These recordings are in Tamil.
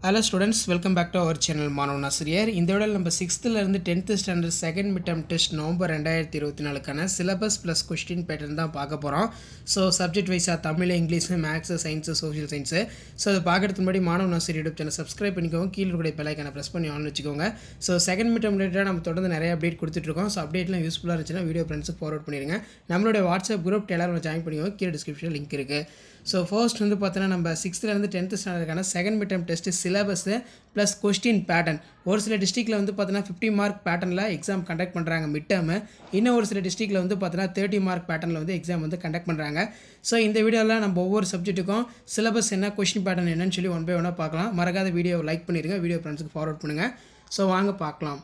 hello students welcome back to our channel மாணவன் ஆசிரியர் இந்த விட நம்ம சிக்ஸ்த்துலேருந்து tenth standard second mid term test November ரெண்டாயிரத்தி இருபத்தி நாலுக்கான சிலபஸ் ப்ளஸ் கொஸ்டின் பேட்டர்ன் தான் பார்க்க போகிறோம் ஸோ சப்ஜெக்ட் வைஸாக Tamil English maths science social science so அதை பார்க்கறதுக்கு முன்னாடி மாணவன் ஆசிரியர் யூடியூப் சேனல் சப்ஸ்கிரைப் பண்ணிக்கோங்க கீழே இருக்கக்கூடிய பெல்லைக்கான ப்ரெஸ் பண்ணி ஆன் வச்சுக்கோங்க ஸோ செகண்ட் மிட் டர்ம் ரிலேட்டடாக நம்ம தொடர்ந்து நிறைய அப்டேட் கொடுத்துட்ருக்கோம் ஸோ அப்டேட்லாம் யூஸ்ஃபுல்லாக இருந்துச்சுன்னா வீடியோ ஃப்ரெண்ட்ஸுக்கு ஃபார்வர்ட் பண்ணிடுங்க நம்மளுடைய வாட்ஸ்அப் குரூப் எல்லாரும் ஜாயின் பண்ணிக்கோங்க கீழே டிஸ்கிரிப்ஷனில் லிங்க் இருக்குது ஸோ ஃபர்ஸ்ட் வந்து பார்த்தோன்னா நம்ம சிக்ஸ்த்துலேருந்து டென்த்து ஸ்டாண்டர்டுக்கான second mid term test syllabus plus question pattern ஒரு சில டிஸ்ட்ரிக்ட்டில் வந்து பார்த்தோன்னா ஃபிஃப்டி மார்க் பேட்டர்னில் எக்ஸாம் கண்டக்ட் பண்ணுறாங்க மிட் டேர்மு இன்னும் ஒரு சில டிஸ்ட்ரிக்ட்டில் வந்து பார்த்தோன்னா தேர்ட்டி மார்க் பேட்டர்னில் வந்து எக்ஸாம் வந்து கண்டக்ட் பண்ணுறாங்க ஸோ இந்த வீடியோவில் நம்ம ஒவ்வொரு சப்ஜெக்ட்டுக்கும் சிலபஸ் என்ன கொஸ்டின் பேட்டர்ன் என்னன்னு சொல்லி ஒன் பை ஒன்னாக பார்க்கலாம் மறக்காத வீடியோவை லைக் பண்ணிடுங்க வீடியோ ஃப்ரெண்ட்ஸுக்கு ஃபார்வர்ட் பண்ணுங்கள் ஸோ வாங்க பார்க்கலாம்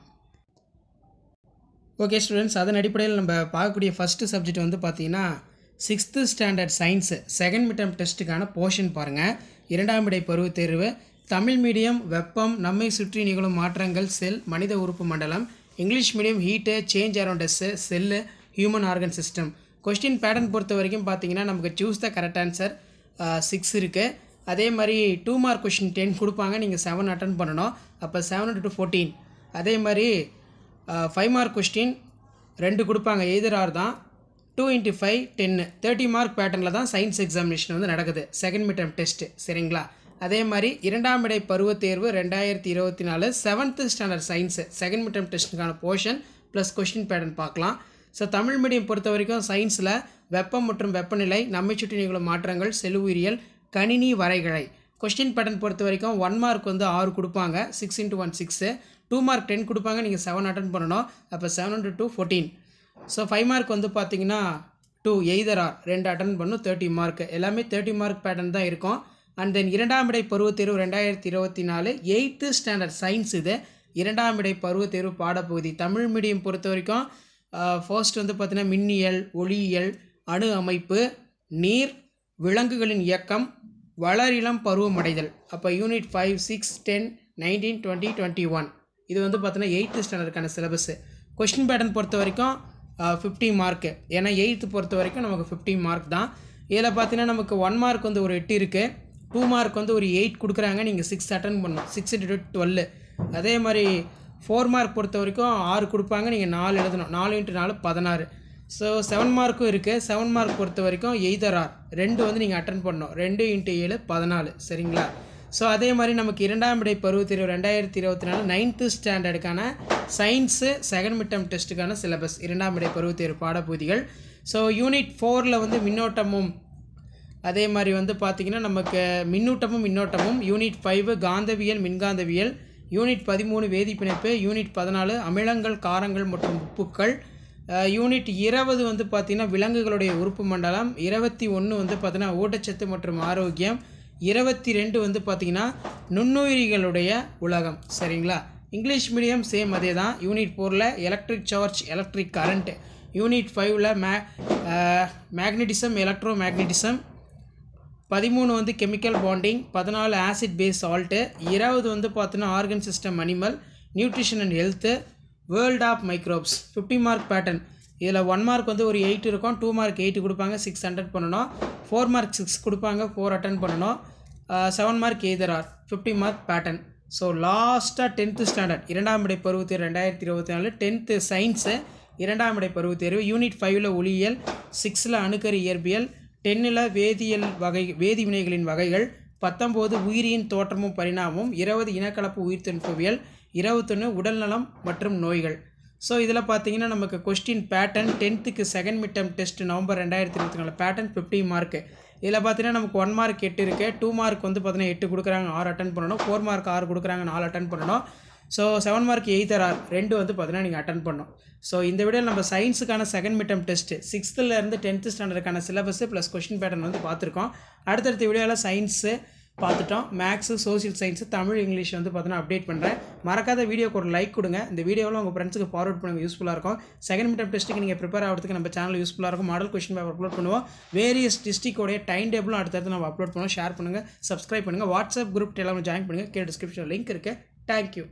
ஓகே ஸ்டூடெண்ட்ஸ் அதன் அடிப்படையில் நம்ம பார்க்கக்கூடிய ஃபஸ்ட்டு சப்ஜெக்ட் வந்து பார்த்தீங்கன்னா sixth standard science second midterm டெஸ்ட்டுக்கான போர்ஷன் பாருங்கள் இரண்டாம் இடை பருவத் தேர்வு தமிழ் மீடியம் வெப்பம் நம்மை சுற்றி நிகழும் மாற்றங்கள் செல் மனித உறுப்பு மண்டலம் English medium heat change around us cell human organ system question pattern பொறுத்த வரைக்கும் பார்த்தீங்கன்னா நமக்கு choose the correct answer six இருக்குது அதே மாதிரி டூ மார்க் கொஷின் டென் கொடுப்பாங்க நீங்கள் செவன் அட்டன் பண்ணணும் அப்போ செவன் டு ஃபோர்டீன் அதே மாதிரி ஃபைவ் மார்க் கொஸ்டின் ரெண்டு கொடுப்பாங்க எய்தர் ஆர் தான் two into five ten thirty mark பேட்டர்னில் தான் சயின்ஸ் எக்ஸாமினேஷன் வந்து நடக்குது செகண்ட் மிட்டம் டெஸ்ட்டு சரிங்களா அதே மாதிரி இரண்டாம் இடை பருவத் தேர்வு ரெண்டாயிரத்தி இருபத்தி நாலு seventh standard science second midterm டெஸ்ட்டுக்கான போர்ஷன் ப்ளஸ் கொஸ்டின் பேட்டர்ன் பார்க்கலாம் ஸோ தமிழ் மீடியம் பொறுத்த வரைக்கும் சயின்ஸில் வெப்பம் மற்றும் வெப்பநிலை நம்மை சுற்றி நிகழும் மாற்றங்கள் செலுவுயிரியல் கணினி வரைகலை கொஸ்டின் பேட்டர்ன் பொறுத்த வரைக்கும் ஒன் மார்க் வந்து ஆறு கொடுப்பாங்க six into one six two mark ten கொடுப்பாங்க நீங்கள் செவன் அட்டன் பண்ணணும் அப்போ seven into two fourteen so five mark வந்து பார்த்தீங்கன்னா டூ எய்தர் ஆர் ரெண்டு அட்டன் பண்ணும் தேர்ட்டி மார்க் எல்லாமே தேர்ட்டி மார்க் பேட்டர்ன் தான் இருக்கும் அண்ட் தென் இரண்டாம் இடை பருவத் தேர்வு ரெண்டாயிரத்தி இருபத்தி நாலு எயித்து ஸ்டாண்டர்ட் சயின்ஸ் இது இரண்டாம் இடை பருவத் தேர்வு பாடப்பகுதி தமிழ் மீடியம் பொறுத்த வரைக்கும் ஃபர்ஸ்ட் வந்து பார்த்தீங்கன்னா மின்னியல் ஒளியியல் அணு அமைப்பு நீர் விலங்குகளின் இயக்கம் வளரிளம் பருவமடைதல் அப்போ unit five six ten nineteen twenty twenty one இது வந்து பார்த்தீங்கன்னா எயித்து ஸ்டாண்டர்டுக்கான சிலபஸ்ஸு கொஸ்டின் பேட்டர்ன் பொறுத்த வரைக்கும் ஃபிஃப்டி மார்க்கு ஏன்னா எயித்து பொறுத்த வரைக்கும் நமக்கு ஃபிஃப்டி மார்க் தான் இதில் பார்த்தீங்கன்னா நமக்கு ஒன் மார்க் வந்து ஒரு எட்டு இருக்குது டூ மார்க் வந்து ஒரு எயிட் கொடுக்குறாங்க நீங்கள் சிக்ஸ் அட்டன் பண்ணணும் சிக்ஸ் இன்ட்டு டுவெல் அதே மாதிரி ஃபோர் மார்க் பொறுத்த வரைக்கும் ஆறு கொடுப்பாங்க நீங்கள் நாலு எழுதணும் நாலு இன்ட்டு நாலு பதினாறு ஸோ செவன் மார்க்கும் இருக்குது செவன் மார்க் பொறுத்த வரைக்கும் எய்தர் ஆர் ரெண்டு வந்து நீங்கள் அட்டன் பண்ணணும் ரெண்டு இன்ட்டு ஏழு பதினாலு சரிங்களா ஸோ அதே மாதிரி நமக்கு இரண்டாம் இடை பருவத் தேர்வு ரெண்டாயிரத்தி இருபத்தி நாலு நைன்த்து ஸ்டாண்டர்டுக்கான சயின்ஸு செகண்ட் மிட்டம் டெஸ்ட்டுக்கான சிலபஸ் இரண்டாம் இடை பருவத் தேர்வு பாடப்பகுதிகள் ஸோ யூனிட் ஃபோரில் வந்து மின்னோட்டமும் அதே மாதிரி வந்து பார்த்திங்கன்னா நமக்கு மின்னூட்டமும் மின்னோட்டமும் யூனிட் ஃபைவு காந்தவியல் மின்காந்தவியல் யூனிட் பதிமூணு வேதிப்பிணைப்பு யூனிட் பதினாலு அமிலங்கள் காரங்கள் மற்றும் உப்புக்கள் யூனிட் இருபது வந்து பார்த்திங்கன்னா விலங்குகளுடைய உறுப்பு மண்டலம் இருபத்தி ஒன்று வந்து பார்த்திங்கன்னா ஊட்டச்சத்து மற்றும் ஆரோக்கியம் இருபத்தி ரெண்டு வந்து பார்த்திங்கன்னா நுண்ணுயிரிகளுடைய உலகம் சரிங்களா இங்கிலீஷ் மீடியம் சேம் அதே தான் யூனிட் ஃபோரில் electric charge electric current unit ஃபைவ்ல மே மேக்னட்டிசம் எலக்ட்ரோ மேக்னட்டிசம் பதிமூணு வந்து கெமிக்கல் பாண்டிங் பதினாலு ஆசிட் பேஸ் சால்ட்டு இருபது வந்து பார்த்தோன்னா organ system animal nutrition and health world of microbes fifty mark pattern இதில் ஒன் மார்க் வந்து ஒரு எயிட் இருக்கும் டூ மார்க் எயிட் கொடுப்பாங்க சிக்ஸ் ஹண்ட்ரட் பண்ணணும் ஃபோர் மார்க் சிக்ஸ் கொடுப்பாங்க ஃபோர் அட்டன் பண்ணணும் seven mark either or fifty mark pattern so லாஸ்ட்டாக டென்த்து ஸ்டாண்டர்ட் இரண்டாம் இடை பருவத்தேர்வு ரெண்டாயிரத்தி இருபத்தி நாலு டென்த்து சயின்ஸு இரண்டாம் இடை பருவத் தேர்வு யூனிட் ஃபைவ்ல ஒளியியல் சிக்ஸில் அணுக்கரு இயற்பியல் டென்னில் வேதியியல் வகை வேதிவினைகளின் வகைகள் பத்தொம்போது உயிரியின் தோற்றமும் பரிணாமமும் இருபது இனக்கலப்பு உயிர்த்தொழில்பியல் இருபத்தொன்று உடல்நலம் மற்றும் நோய்கள் ஸோ இதில் பார்த்தீங்கன்னா நமக்கு கொஸ்டின் பேட்டர்ன் டென்த்துக்கு second mid term test November ரெண்டாயிரத்தி இருபத்தி நாலு பேட்டர்ன் ஃபிஃப்டி மார்க்கு இதில் பார்த்தீங்கன்னா நமக்கு ஒன் மார்க் எட்டு இருக்குது டூ மார்க் வந்து பார்த்தீங்கன்னா எட்டு கொடுக்குறாங்க ஆறு அட்டன் பண்ணணும் ஃபோர் மார்க் ஆறு கொடுக்குறாங்க நாலு அட்டன் பண்ணணும் so seven mark either or ரெண்டு வந்து பார்த்தீங்கன்னா நீங்கள் அட்டன் பண்ணணும் ஸோ இந்த வீடியோ நம்ம சயின்ஸுக்கான செகண்ட் மிட்டம் டெஸ்ட்டு சிக்ஸ்த்துலேருந்து டென்த்து ஸ்டாண்டர்டுக்கான சிலபஸ் ப்ளஸ் கொஸ்டின் பேட்டர்ன் வந்து பார்த்துருக்கோம் அடுத்தடுத்த வீடியோவில் சயின்ஸு பார்த்துட்டோம் maths social science Tamil English வந்து பார்த்தீங்கன்னா அப்டேட் பண்ணுறேன் மறக்காத வீடியோக்கு ஒரு லைக் கொடுங்க இந்த வீடியோவில் உங்கள் ஃப்ரெண்ட்ஸுக்கு ஃபார்வர்ட் பண்ணுங்க யூஸ்ஃபுல்லாக இருக்கும் செகண்ட் மிட்டம் டெஸ்ட்டுக்கு நீங்கள் ப்ரிப்பேர் ஆகிறதுக்கு நம்ம சேனல் யூஸ்ஃபுல்லாக இருக்கும் மாடல் கொஸ்டின் பேப்பர் அப்லோட் பண்ணுவோம் வேரியஸ் டிஸ்ட்ரிக்டோடைய டைம் டேபிளும் அடுத்தடுத்து நம்ம அப்லோட் பண்ணுவோம் ஷேர் பண்ணுங்கள் சப்ஸ்கிரைப் பண்ணுங்கள் வாட்ஸ்அப் குரூப் டெலாம் ஜாயின் பண்ணுங்கள் கீழே டிஸ்கிரிப்ஷன் லிங்க் இருக்குது தேங்க்யூ